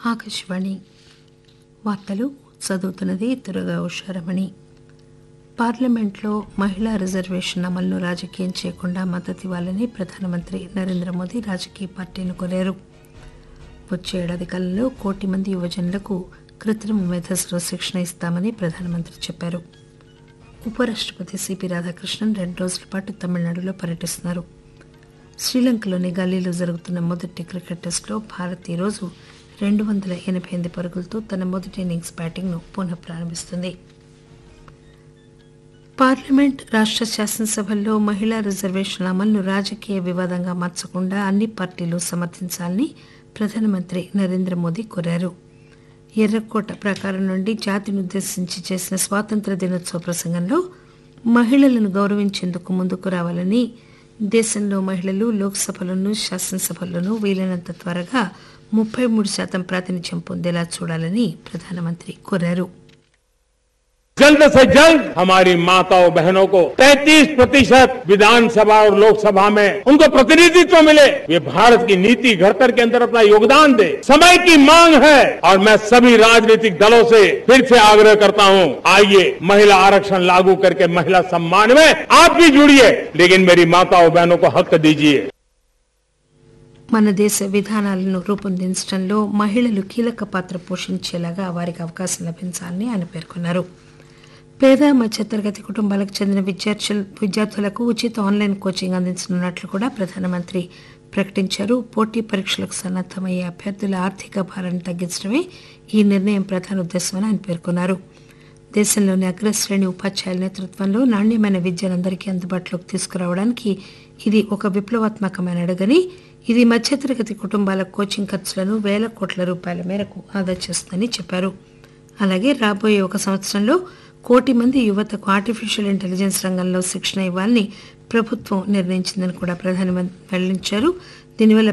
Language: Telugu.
ఆకాశవాణి వార్తలు చదువుతున్నది దుర్గా ఉషారమణి పార్లమెంట్లో మహిళా రిజర్వేషన్ అమలును రాజకీయం చేయకుండా మద్దతు ఇవ్వాలని ప్రధానమంత్రి నరేంద్ర మోదీ రాజకీయ పార్టీలను కోరారు వచ్చే ఏడాది కాలంలో కోటి మంది యువజనులకు కృత్రిమ మేధస్సులో శిక్షణ ఇస్తామని ప్రధానమంత్రి చెప్పారు ఉపరాష్టపతి సిపి రాధాకృష్ణన్ రెండు రోజుల పాటు తమిళనాడులో పర్యటిస్తున్నారు శ్రీలంకలోని గల్లీలో జరుగుతున్న మొదటి క్రికెట్ టెస్టులో భారత్ ఈరోజు రెండు వందల ఎనభై ఎనిమిది పరుగులతో తన మొదటి ఇన్నింగ్స్ బ్యాటింగ్ను పునః ప్రారంభిస్తుంది పార్లమెంట్ రాష్ట్ర శాసనసభల్లో మహిళా రిజర్వేషన్ల అమలును రాజకీయ వివాదంగా మార్చకుండా అన్ని పార్టీలు సమర్థించాలని ప్రధానమంత్రి నరేంద్ర మోదీ కోరారు ఎర్రకోట ప్రాకారం నుండి జాతిని ఉద్దేశించి చేసిన స్వాతంత్ర దినోత్సవ ప్రసంగంలో మహిళలను గౌరవించేందుకు ముందుకు రావాలని దేశంలో మహిళలు లోక్సభలోనూ శాసనసభల్లోనూ వీలైనంత త్వరగా ముప్పై మూడు శాతం ప్రాతినిధ్యం పొందేలా చూడాలని ప్రధానమంత్రి కోరారు जल्द से जल्द हमारी माताओं बहनों को 33 प्रतिशत विधानसभा और लोकसभा में उनको प्रतिनिधित्व मिले वे भारत की नीति घड़तर के अंदर अपना योगदान दे समय की मांग है और मैं सभी राजनीतिक दलों से फिर से आग्रह करता हूं आइए महिला आरक्षण लागू करके महिला सम्मान में आप भी जुड़िए लेकिन मेरी माताओं बहनों को हक दीजिए మన దేశ విధానాలను రూపొందించడంలో మహిళలు కీలక పాత్ర పోషించేలాగా వారికి అవకాశం లభించాలని ఆయన పేర్కొన్నారు పేద మధ్యతరగతి కుటుంబాలకు చెందిన విద్యార్థులు విద్యార్థులకు ఉచిత ఆన్లైన్ కోచింగ్ అందించనున్నట్లు కూడా ప్రధానమంత్రి ప్రకటించారు పోటీ పరీక్షలకు సన్నద్దమయ్యే అభ్యర్థుల ఆర్థిక భారాన్ని తగ్గించడమే ఈ నిర్ణయం ప్రధాన ఉద్దేశమని ఆయన పేర్కొన్నారు దేశంలోని అగ్రశ్రేణి ఉపాధ్యాయుల నేతృత్వంలో నాణ్యమైన విద్యను అందరికీ అందుబాటులోకి తీసుకురావడానికి ఇది ఒక విప్లవాత్మకమైన అడుగని ఇది మధ్యతరగతి కుటుంబాల కోచింగ్ ఖర్చులను వేల కోట్ల రూపాయల మేరకు ఆదా చేస్తుందని చెప్పారు అలాగే రాబోయే ఒక సంవత్సరంలో కోటి మంది యువతకు ఆర్టిఫిషియల్ ఇంటెలిజెన్స్ రంగంలో శిక్షణ ఇవ్వాలని ప్రభుత్వం నిర్ణయించిందని కూడా ప్రధానమంత్రి వెల్లడించారు దీనివల్ల